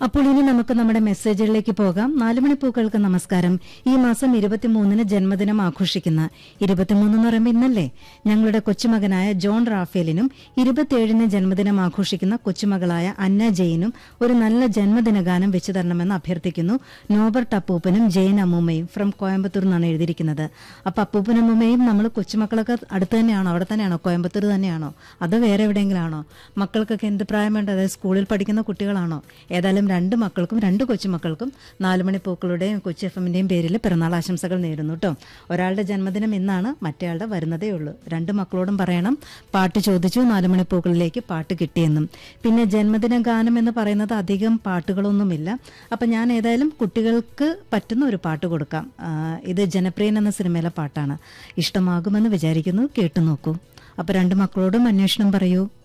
അപ്പോൾ ഇനി നമുക്ക് നമ്മുടെ മെസ്സേജുകളിലേക്ക് പോകാം നാലുമണി പൂക്കൾക്ക് നമസ്കാരം ഈ മാസം ഇരുപത്തിമൂന്നിന് ജന്മദിനം ആഘോഷിക്കുന്ന ഇരുപത്തിമൂന്ന് എന്ന് പറയുമ്പോൾ ഇന്നല്ലേ ഞങ്ങളുടെ കൊച്ചുമകനായ ജോൺ റാഫേലിനും ഇരുപത്തിയേഴിന് ജന്മദിനം ആഘോഷിക്കുന്ന കൊച്ചുമകളായ അന്ന ജെയിനും ഒരു നല്ല ജന്മദിന ഗാനം വെച്ചു തരണമെന്ന് അഭ്യർത്ഥിക്കുന്നു നോബർട്ട് അപ്പൂപ്പനും ജെയിൻ അമ്മൂമ്മയും ഫ്രം കോയമ്പത്തൂർ എന്നാണ് എഴുതിയിരിക്കുന്നത് അപ്പൊ അപ്പൂപ്പനും അമ്മൂമ്മയും നമ്മൾ കൊച്ചുമക്കളൊക്കെ അടുത്ത് തന്നെയാണോ അവിടെ തന്നെയാണോ കോയമ്പത്തൂർ തന്നെയാണോ അതോ വേറെ എവിടെയെങ്കിലാണോ മക്കൾക്കൊക്കെ എന്ത് പ്രായം വേണ്ട അതായത് സ്കൂളിൽ പഠിക്കുന്ന കുട്ടികളാണോ ഏതായാലും രണ്ട് മക്കൾക്കും രണ്ട് കൊച്ചുമക്കൾക്കും നാലുമണി പൂക്കളുടെയും കൊച്ചി എഫ് എമ്മിന്റെയും പേരിൽ പിറന്നാൾ ആശംസകൾ നേരുന്നു കേട്ടോ ഒരാളുടെ ജന്മദിനം ഇന്നാണ് മറ്റേയാളുടെ വരുന്നതേ ഉള്ളൂ രണ്ട് മക്കളോടും പറയണം പാട്ട് ചോദിച്ചു നാലുമണി പൂക്കളിലേക്ക് പാട്ട് കിട്ടിയെന്നും പിന്നെ ജന്മദിന ഗാനം എന്ന് പറയുന്നത് അധികം പാട്ടുകളൊന്നുമില്ല അപ്പം ഞാൻ ഏതായാലും കുട്ടികൾക്ക് പറ്റുന്ന ഒരു പാട്ട് കൊടുക്കാം ആ, ഇത് ജനപ്രിയൻ എന്ന സിനിമയിലെ പാട്ടാണ് ഇഷ്ടമാകുമെന്ന് വിചാരിക്കുന്നു കേട്ടു നോക്കൂ അപ്പോൾ രണ്ട് മക്കളോടും അന്വേഷണം പറയൂ